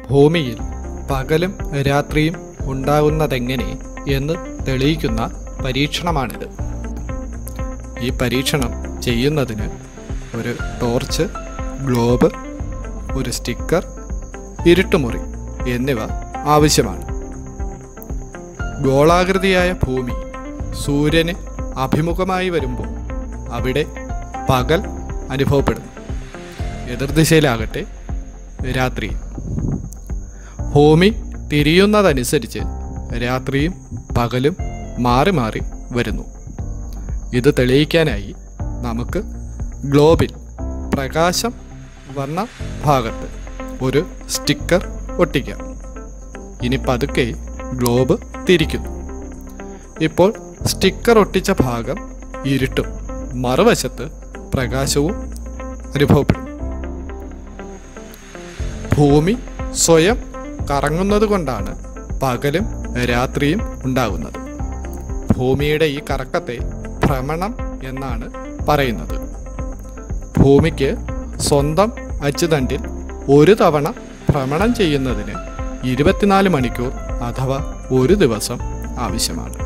ഭൂമിയിൽ പകലും രാത്രിയും ഉണ്ടാകുന്നതെങ്ങനെ എന്ന് തെളിയിക്കുന്ന പരീക്ഷണമാണിത് ഈ പരീക്ഷണം ചെയ്യുന്നതിന് ഒരു ടോർച്ച് ഗ്ലോബ് ഒരു സ്റ്റിക്കർ ഇരുട്ടുമുറി എന്നിവ ആവശ്യമാണ് ഗോളാകൃതിയായ ഭൂമി സൂര്യന് അഭിമുഖമായി വരുമ്പോൾ അവിടെ പകൽ അനുഭവപ്പെടുന്നു എതിർദിശയിലാകട്ടെ രാത്രി ഭൂമി തിരിയുന്നതനുസരിച്ച് രാത്രിയും പകലും മാറി മാറി വരുന്നു ഇത് തെളിയിക്കാനായി നമുക്ക് ഗ്ലോബിൽ പ്രകാശം വന്ന ഭാഗത്ത് ഒരു സ്റ്റിക്കർ ഒട്ടിക്കാം ഇനി പതുക്കെ ഗ്ലോബ് തിരിക്കുന്നു ഇപ്പോൾ സ്റ്റിക്കർ ഒട്ടിച്ച ഭാഗം ഇരുട്ടും മറുവശത്ത് പ്രകാശവും അനുഭവപ്പെടും ഭൂമി സ്വയം കറങ്ങുന്നത് കൊണ്ടാണ് പകലും രാത്രിയും ഉണ്ടാകുന്നത് ഭൂമിയുടെ ഈ കറക്കത്തെ ഭ്രമണം എന്നാണ് പറയുന്നത് ഭൂമിക്ക് സ്വന്തം അച്ചുതണ്ടിൽ ഒരു തവണ ഭ്രമണം ചെയ്യുന്നതിന് ഇരുപത്തിനാല് മണിക്കൂർ അഥവാ ഒരു ദിവസം ആവശ്യമാണ്